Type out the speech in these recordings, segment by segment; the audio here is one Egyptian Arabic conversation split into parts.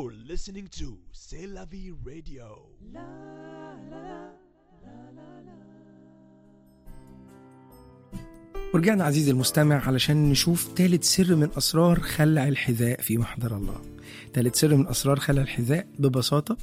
You're listening to C'est la vie radio. ورجعنا عزيزي المستمع علشان نشوف ثالث سر من أسرار خلع الحذاء في محضر الله ثالث سر من أسرار خلع الحذاء ببساطة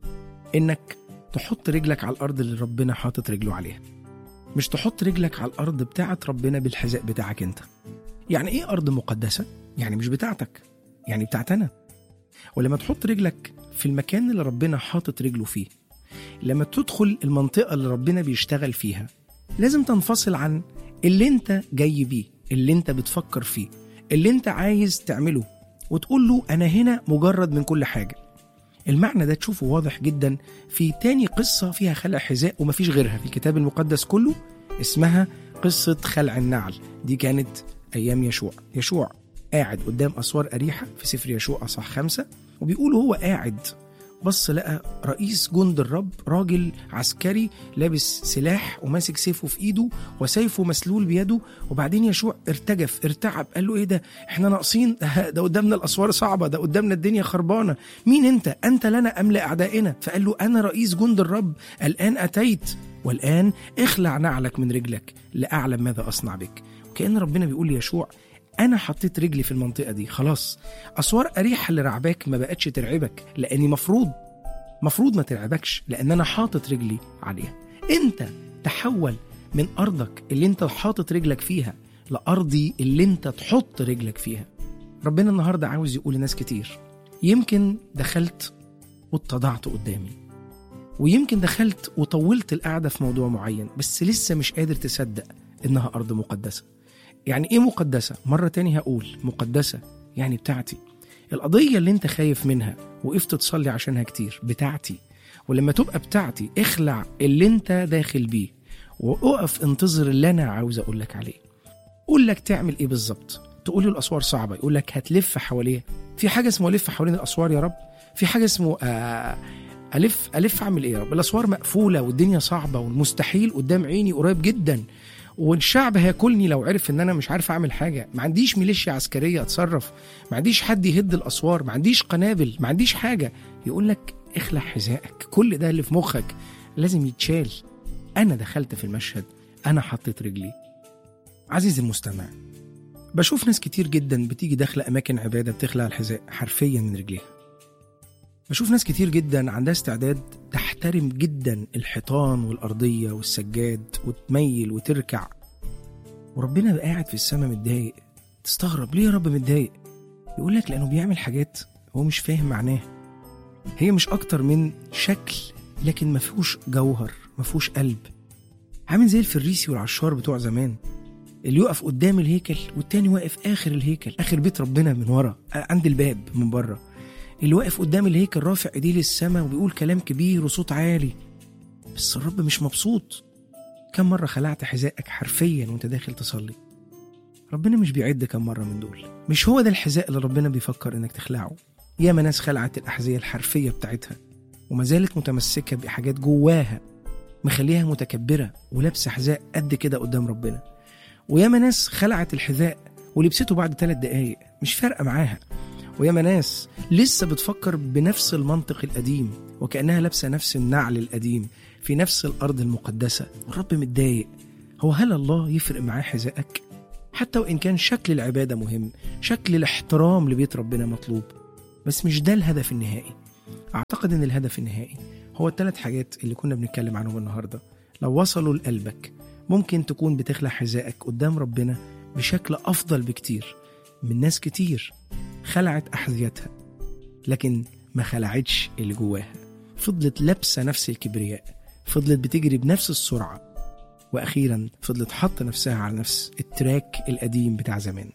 إنك تحط رجلك على الأرض اللي ربنا حاطط رجله عليها مش تحط رجلك على الأرض بتاعة ربنا بالحذاء بتاعك أنت يعني إيه أرض مقدسة؟ يعني مش بتاعتك يعني بتاعتنا ولما تحط رجلك في المكان اللي ربنا حاطط رجله فيه لما تدخل المنطقة اللي ربنا بيشتغل فيها لازم تنفصل عن اللي انت جاي بيه اللي انت بتفكر فيه اللي انت عايز تعمله وتقول له انا هنا مجرد من كل حاجة المعنى ده تشوفه واضح جدا في تاني قصة فيها خلع حذاء ومفيش غيرها في الكتاب المقدس كله اسمها قصة خلع النعل دي كانت أيام يشوع يشوع قاعد قدام أسوار أريحة في سفر يشوع أصح خمسة وبيقول هو قاعد بص لقى رئيس جند الرب راجل عسكري لابس سلاح وماسك سيفه في ايده وسيفه مسلول بيده وبعدين يشوع ارتجف ارتعب قال له ايه ده احنا ناقصين ده قدامنا الاسوار صعبه ده قدامنا الدنيا خربانه مين انت انت لنا ام لاعدائنا فقال له انا رئيس جند الرب الان اتيت والان اخلع نعلك من رجلك لاعلم ماذا اصنع بك وكان ربنا بيقول ليشوع انا حطيت رجلي في المنطقه دي خلاص اسوار اريحه اللي رعباك ما بقتش ترعبك لاني مفروض مفروض ما ترعبكش لان انا حاطط رجلي عليها انت تحول من ارضك اللي انت حاطط رجلك فيها لارضي اللي انت تحط رجلك فيها ربنا النهارده عاوز يقول لناس كتير يمكن دخلت واتضعت قدامي ويمكن دخلت وطولت القعده في موضوع معين بس لسه مش قادر تصدق انها ارض مقدسه يعني ايه مقدسه مره تاني هقول مقدسه يعني بتاعتي القضيه اللي انت خايف منها وقفت تصلي عشانها كتير بتاعتي ولما تبقى بتاعتي اخلع اللي انت داخل بيه واقف انتظر اللي انا عاوز اقول لك عليه قول لك تعمل ايه بالظبط تقول له الاسوار صعبه يقول لك هتلف حواليها في حاجه اسمه الف حوالين الاسوار يا رب في حاجه اسمه آه الف الف اعمل ايه يا رب الاسوار مقفوله والدنيا صعبه والمستحيل قدام عيني قريب جدا والشعب هياكلني لو عرف ان انا مش عارف اعمل حاجه ما عنديش ميليشيا عسكريه اتصرف ما عنديش حد يهد الاسوار ما عنديش قنابل ما عنديش حاجه يقول لك اخلع حذائك كل ده اللي في مخك لازم يتشال انا دخلت في المشهد انا حطيت رجلي عزيزي المستمع بشوف ناس كتير جدا بتيجي داخله اماكن عباده بتخلع الحذاء حرفيا من رجليها بشوف ناس كتير جدا عندها استعداد تحترم جدا الحيطان والأرضية والسجاد وتميل وتركع وربنا بقى قاعد في السماء متضايق تستغرب ليه يا رب متضايق يقول لك لأنه بيعمل حاجات هو مش فاهم معناها هي مش أكتر من شكل لكن ما فيهوش جوهر ما فيهوش قلب عامل زي الفريسي والعشار بتوع زمان اللي يقف قدام الهيكل والتاني واقف آخر الهيكل آخر بيت ربنا من ورا عند الباب من بره اللي واقف قدام الهيكل رافع ايديه للسماء وبيقول كلام كبير وصوت عالي بس الرب مش مبسوط كم مرة خلعت حذائك حرفيا وانت داخل تصلي ربنا مش بيعد كم مرة من دول مش هو ده الحذاء اللي ربنا بيفكر انك تخلعه ياما ناس خلعت الأحذية الحرفية بتاعتها وما زالت متمسكة بحاجات جواها مخليها متكبرة ولابسة حذاء قد كده قدام ربنا وياما ناس خلعت الحذاء ولبسته بعد ثلاث دقايق مش فارقة معاها وياما ناس لسه بتفكر بنفس المنطق القديم وكأنها لابسة نفس النعل القديم في نفس الأرض المقدسة والرب متضايق هو هل الله يفرق معاه حذائك؟ حتى وإن كان شكل العبادة مهم شكل الاحترام لبيت ربنا مطلوب بس مش ده الهدف النهائي أعتقد إن الهدف النهائي هو الثلاث حاجات اللي كنا بنتكلم عنهم النهاردة لو وصلوا لقلبك ممكن تكون بتخلع حذائك قدام ربنا بشكل أفضل بكتير من ناس كتير خلعت أحذيتها لكن ما خلعتش اللي جواها فضلت لابسة نفس الكبرياء فضلت بتجري بنفس السرعة وأخيرا فضلت حاطة نفسها على نفس التراك القديم بتاع زمان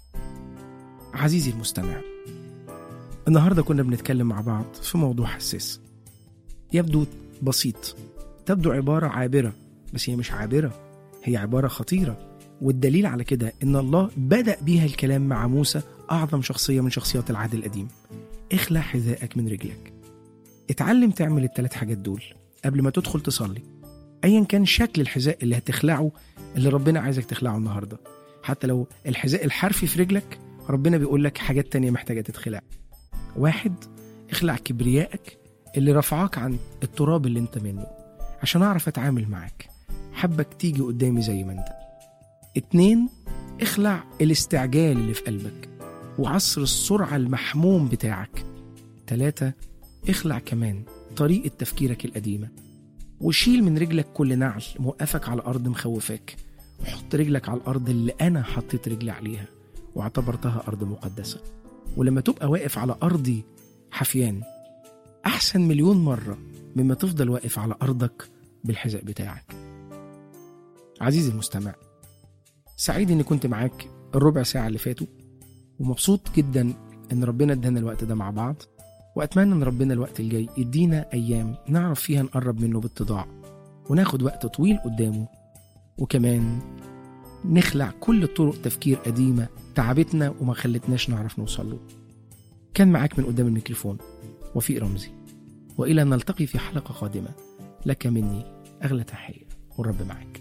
عزيزي المستمع النهاردة كنا بنتكلم مع بعض في موضوع حساس يبدو بسيط تبدو عبارة عابرة بس هي مش عابرة هي عبارة خطيرة والدليل على كده إن الله بدأ بيها الكلام مع موسى أعظم شخصية من شخصيات العهد القديم اخلع حذائك من رجلك اتعلم تعمل الثلاث حاجات دول قبل ما تدخل تصلي ايا كان شكل الحذاء اللي هتخلعه اللي ربنا عايزك تخلعه النهارده حتى لو الحذاء الحرفي في رجلك ربنا بيقول لك حاجات تانية محتاجة تتخلع واحد اخلع كبريائك اللي رفعاك عن التراب اللي انت منه عشان اعرف اتعامل معاك حبك تيجي قدامي زي ما انت اتنين اخلع الاستعجال اللي في قلبك وعصر السرعة المحموم بتاعك تلاتة اخلع كمان طريقة تفكيرك القديمة وشيل من رجلك كل نعل موقفك على الأرض مخوفاك وحط رجلك على الأرض اللي أنا حطيت رجلي عليها واعتبرتها أرض مقدسة ولما تبقى واقف على أرضي حفيان أحسن مليون مرة مما تفضل واقف على أرضك بالحذاء بتاعك عزيزي المستمع سعيد إني كنت معاك الربع ساعة اللي فاتوا ومبسوط جدا إن ربنا ادانا الوقت ده مع بعض وأتمنى إن ربنا الوقت الجاي يدينا أيام نعرف فيها نقرب منه باتضاع وناخد وقت طويل قدامه وكمان نخلع كل طرق تفكير قديمة تعبتنا وما خلتناش نعرف نوصل له كان معاك من قدام الميكروفون وفيق رمزي وإلى أن نلتقي في حلقة قادمة لك مني أغلى تحية والرب معك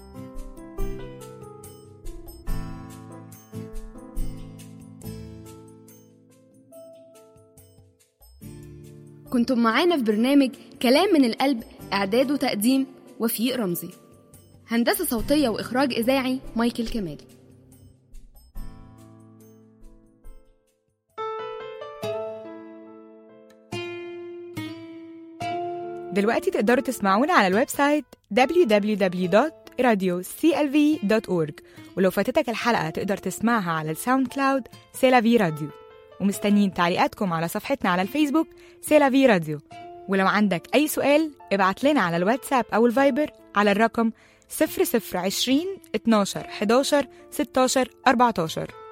كنتم معانا في برنامج كلام من القلب إعداد وتقديم وفيق رمزي هندسة صوتية وإخراج إذاعي مايكل كمال دلوقتي تقدروا تسمعونا على الويب سايت www.radioclv.org ولو فاتتك الحلقة تقدر تسمعها على الساوند كلاود سيلافي راديو ومستنيين تعليقاتكم على صفحتنا على الفيسبوك سيلافي راديو ولو عندك أي سؤال ابعت لنا على الواتساب أو الفايبر على الرقم 0020 12 11 16 14